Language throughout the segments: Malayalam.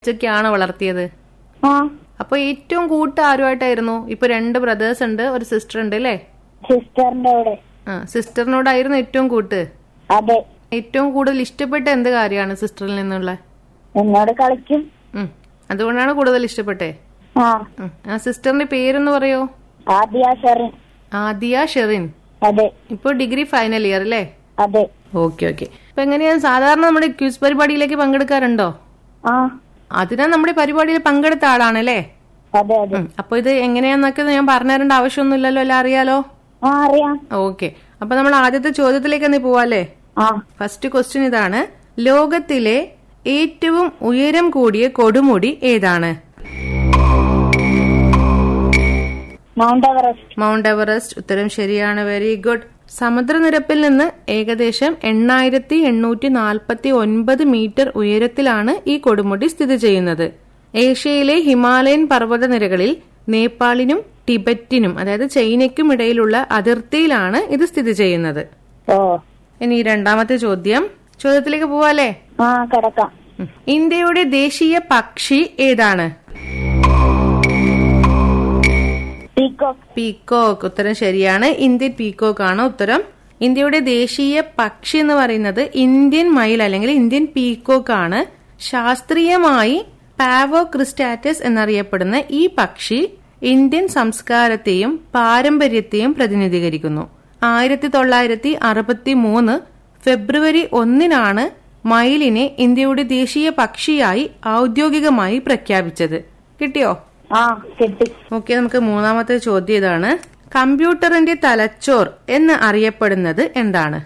ഒറ്റയ്ക്കാണോ വളർത്തിയത് ആ അപ്പൊ ഏറ്റവും കൂട്ട് ആരുമായിട്ടായിരുന്നു ഇപ്പൊ രണ്ട് ബ്രദേഴ്സ് ഉണ്ട് ഒരു സിസ്റ്റർ ഉണ്ട് അല്ലേ സിസ്റ്ററിന്റെ അവിടെ ആ സിസ്റ്ററിനോടായിരുന്നു ഏറ്റവും കൂട്ട് അതെ ഏറ്റവും കൂടുതൽ ഇഷ്ടപ്പെട്ട എന്ത് കാര്യമാണ് സിസ്റ്ററിൽ നിന്നുള്ള എന്നോട് കളിക്കും ഉം. അതുകൊണ്ടാണ് കൂടുതൽ ഇഷ്ടപ്പെട്ടെ ആ ഉം. ആ സിസ്റ്ററിന്റെ പേരെന്ന് പറയോ ആദ്യ ഷെറിൻ ആദിയ ഷെറിൻ അതെ ഇപ്പൊ ഡിഗ്രി ഫൈനൽ ഇയർ അല്ലേ അതെ ഓക്കെ ഓക്കെ അപ്പൊ എങ്ങനെയാ സാധാരണ നമ്മുടെ ക്യൂസ് പരിപാടിയിലേക്ക് പങ്കെടുക്കാറുണ്ടോ ആ അതിനാ നമ്മുടെ പരിപാടിയിൽ പങ്കെടുത്ത ആളാണല്ലേ അതെ അതെ ഉം. അപ്പൊ ഇത് എങ്ങനെയാന്നൊക്കെ ഞാൻ പറഞ്ഞു തരേണ്ട ആവശ്യമൊന്നുമില്ലല്ലോ എല്ലാം അറിയാലോ ആ അറിയാം ഓക്കെ അപ്പൊ നമ്മൾ ആദ്യത്തെ ചോദ്യത്തിലേക്ക് ഒന്ന് പോവാല്ലേ ആ ഫസ്റ്റ് ക്വസ്റ്റ്യൻ ഇതാണ് ലോകത്തിലെ ഏറ്റവും ഉയരം കൂടിയ കൊടുമുടി ഏതാണ് മൗണ്ട് എവറസ്റ്റ് മൗണ്ട് എവറസ്റ്റ് ഉത്തരം ശരിയാണ് വെരി ഗുഡ് സമുദ്രനിരപ്പിൽ നിന്ന് ഏകദേശം എണ്ണായിരത്തി എണ്ണൂറ്റി നാൽപ്പത്തി ഒൻപത് മീറ്റർ ഉയരത്തിലാണ് ഈ കൊടുമുടി സ്ഥിതി ചെയ്യുന്നത് ഏഷ്യയിലെ ഹിമാലയൻ പർവ്വതനിരകളിൽ നേപ്പാളിനും ടിബറ്റിനും അതായത് ചൈനയ്ക്കും ഇടയിലുള്ള അതിർത്തിയിലാണ് ഇത് സ്ഥിതി ചെയ്യുന്നത് ഓ ഇനി രണ്ടാമത്തെ ചോദ്യം ചോദ്യത്തിലേക്ക് പോവാല്ലേ ആ കിടക്കാം ഉം. ഇന്ത്യയുടെ ദേശീയ പക്ഷി ഏതാണ് പീക്കോക്ക് പീക്കോക്ക് ഉത്തരം ശരിയാണ് ഇന്ത്യൻ പീക്കോക്ക് ആണ് ഉത്തരം ഇന്ത്യയുടെ ദേശീയ പക്ഷി എന്ന് പറയുന്നത് ഇന്ത്യൻ മയിൽ അല്ലെങ്കിൽ ഇന്ത്യൻ പീക്കോക്ക് ആണ് ശാസ്ത്രീയമായി പാവോ ക്രിസ്റ്റാറ്റസ് എന്നറിയപ്പെടുന്ന ഈ പക്ഷി ഇന്ത്യൻ സംസ്കാരത്തെയും പാരമ്പര്യത്തെയും പ്രതിനിധീകരിക്കുന്നു ആയിരത്തി തൊള്ളായിരത്തി അറുപത്തി മൂന്ന് ഫെബ്രുവരി ഒന്നിനാണ് മയിലിനെ ഇന്ത്യയുടെ ദേശീയ പക്ഷിയായി ഔദ്യോഗികമായി പ്രഖ്യാപിച്ചത് കിട്ടിയോ ആ കിട്ടി ഓക്കെ നമുക്ക് മൂന്നാമത്തെ ചോദ്യം ഇതാണ് കമ്പ്യൂട്ടറിന്റെ തലച്ചോർ എന്ന് അറിയപ്പെടുന്നത് എന്താണ്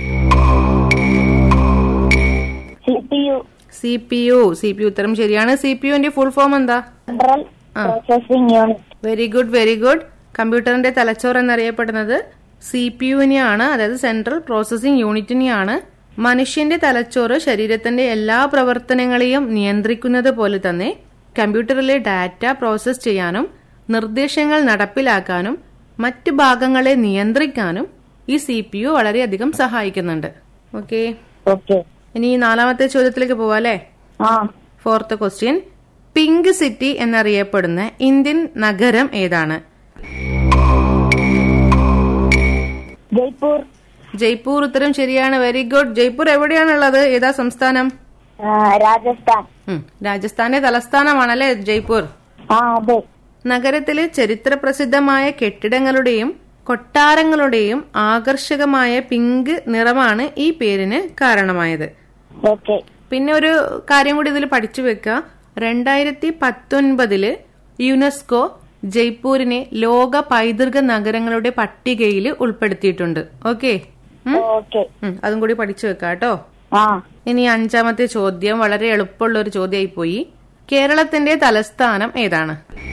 C P U C P U C P U ഉത്തരം ശരിയാണ് സി പി യുവിന്റെ ഫുൾ ഫോം എന്താ central processing unit very good very good കമ്പ്യൂട്ടറിന്റെ തലച്ചോർ എന്നറിയപ്പെടുന്നത് സി പി യുവിനെയാണ് അതായത് സെൻട്രൽ പ്രോസസിംഗ് യൂണിറ്റിനെയാണ് മനുഷ്യന്റെ തലച്ചോറ് ശരീരത്തിന്റെ എല്ലാ പ്രവർത്തനങ്ങളെയും നിയന്ത്രിക്കുന്നത് പോലെ തന്നെ കമ്പ്യൂട്ടറിലെ ഡാറ്റ പ്രോസസ് ചെയ്യാനും നിർദ്ദേശങ്ങൾ നടപ്പിലാക്കാനും മറ്റ് ഭാഗങ്ങളെ നിയന്ത്രിക്കാനും ഈ സി പി യു വളരെയധികം സഹായിക്കുന്നുണ്ട് ഓക്കെ ഓക്കെ ഇനി നാലാമത്തെ ചോദ്യത്തിലേക്ക് പോവാല്ലേ ആ fourth question pink city Indian ഇന്ത്യൻ നഗരം ഏതാണ് ജയ്പൂർ ജയ്പൂർ ഉത്തരം ശരിയാണ് വെരി ഗുഡ് ജയ്പൂർ എവിടെയാണുള്ളത് ഏതാ സംസ്ഥാനം ആ, രാജസ്ഥാൻ ഉം, രാജസ്ഥാന്റെ തലസ്ഥാനമാണല്ലേ ജയ്പൂർ ആ അതെ നഗരത്തിലെ ചരിത്രപ്രസിദ്ധമായ കെട്ടിടങ്ങളുടെയും കൊട്ടാരങ്ങളുടെയും ആകർഷകമായ പിങ്ക് നിറമാണ് ഈ പേരിന് കാരണമായത് ഓക്കെ പിന്നെ ഒരു കാര്യം കൂടി ഇതിൽ പഠിച്ചു വെക്കുക രണ്ടായിരത്തി പത്തൊൻപതില് യുനെസ്കോ ജയ്പൂരിനെ ലോക പൈതൃക നഗരങ്ങളുടെ പട്ടികയിൽ ഉൾപ്പെടുത്തിയിട്ടുണ്ട് ഓക്കെ ഓക്കെ അതും കൂടി പഠിച്ചു വെക്കാം കേട്ടോ ആ ഇനി അഞ്ചാമത്തെ ചോദ്യം വളരെ എളുപ്പമുള്ള ഒരു ചോദ്യമായി പോയി കേരളത്തിന്റെ തലസ്ഥാനം ഏതാണ്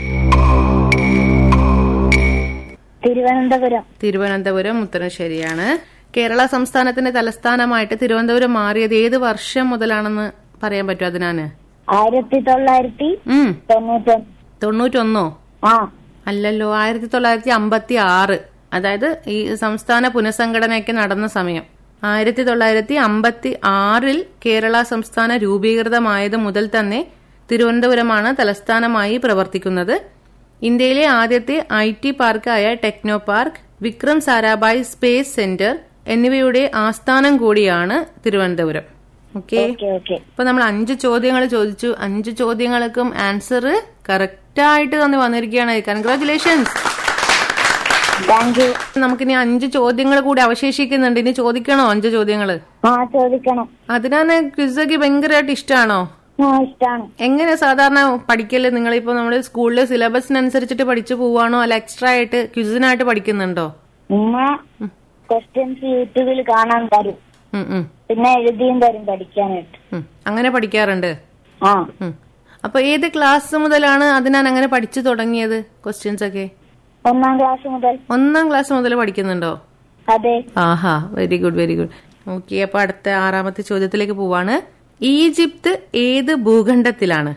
തിരുവനന്തപുരം തിരുവനന്തപുരം ഉത്തരം ശരിയാണ് കേരള സംസ്ഥാനത്തിന്റെ തലസ്ഥാനമായിട്ട് തിരുവനന്തപുരം മാറിയത് ഏത് വർഷം മുതലാണെന്ന് പറയാൻ പറ്റുമോ അതിനാന് ആയിരത്തി തൊള്ളായിരത്തി ഉം തൊണ്ണൂറ്റൊന്ന് തൊണ്ണൂറ്റൊന്നോ ആ അല്ലല്ലോ ആയിരത്തി തൊള്ളായിരത്തി അമ്പത്തി ആറ് അതായത് ഈ സംസ്ഥാന പുനഃസംഘടനയൊക്കെ നടന്ന സമയം ആയിരത്തി തൊള്ളായിരത്തി അമ്പത്തി ആറിൽ കേരള സംസ്ഥാന രൂപീകൃതമായത് മുതൽ തന്നെ തിരുവനന്തപുരമാണ് തലസ്ഥാനമായി പ്രവർത്തിക്കുന്നത് ഇന്ത്യയിലെ ആദ്യത്തെ ഐ ടി പാർക്കായ Techno Park Vikram Sarabhai space centre എന്നിവയുടെ ആസ്ഥാനം കൂടിയാണ് തിരുവനന്തപുരം ഓക്കെ ഓക്കെ ഓക്കെ ഇപ്പൊ നമ്മൾ അഞ്ച് ചോദ്യങ്ങൾ ചോദിച്ചു അഞ്ച് ചോദ്യങ്ങൾക്കും ആൻസർ കറക്റ്റ് ആയിട്ട് തന്നെ വന്നിരിക്കുകയാണ് കൺഗ്രാറ്റുലേഷൻസ് താങ്ക് യു നമുക്കിനി അഞ്ച് ചോദ്യങ്ങൾ കൂടി അവശേഷിക്കുന്നുണ്ട് ഇനി ചോദിക്കണോ അഞ്ച് ചോദ്യങ്ങൾ ആ ചോദിക്കണം അതിനാണ് ക്വിസൊക്കെ ഭയങ്കരമായിട്ട് ഇഷ്ടമാണോ ആ ഇഷ്ടാണ് എങ്ങനെ സാധാരണ പഠിക്കല് നിങ്ങളിപ്പോ നമ്മുടെ സ്കൂളിലെ സിലബസിനനുസരിച്ചിട്ട് പഠിച്ചു പോവാണോ അല്ല എക്സ്ട്രാ ആയിട്ട് ക്വിസിനായിട്ട് പഠിക്കുന്നുണ്ടോ ഉമ്മ ക്വസ്റ്റ്യൻസ് യൂട്യൂബിൽ കാണാൻ തരും ഉം, ഉം, പിന്നെ എഴുതിയും തരും പഠിക്കാനായിട്ട് ഉം. അങ്ങനെ പഠിക്കാറുണ്ട് ആ ഉം. അപ്പൊ ഏത് ക്ലാസ് മുതലാണ് അതിനാണ് അങ്ങനെ പഠിച്ചു തുടങ്ങിയത് ക്വസ്റ്റ്യൻസ് ഒക്കെ ഒന്നാം ക്ലാസ് മുതൽ ഒന്നാം ക്ലാസ് മുതൽ പഠിക്കുന്നുണ്ടോ അതെ ആഹാ very good very good okay അപ്പൊ അടുത്ത ആറാമത്തെ ചോദ്യത്തിലേക്ക് പോവാണ് ഈജിപ്ത് ഏത് ഭൂഖണ്ഡത്തിലാണ്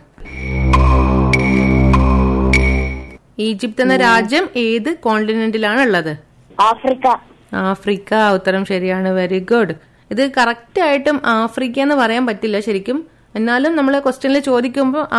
ഈജിപ്ത് എന്ന രാജ്യം ഏത് കോണ്ടിനെന്റിലാണ് ഉള്ളത് ആഫ്രിക്ക ആഫ്രിക്ക ഉത്തരം ശരിയാണ് വെരി ഗുഡ് ഇത് കറക്റ്റ് ആയിട്ടും ആഫ്രിക്ക എന്ന് പറയാൻ പറ്റില്ല ശരിക്കും എന്നാലും നമ്മൾ ക്വസ്റ്റ്യനിൽ ചോദിക്കുമ്പോൾ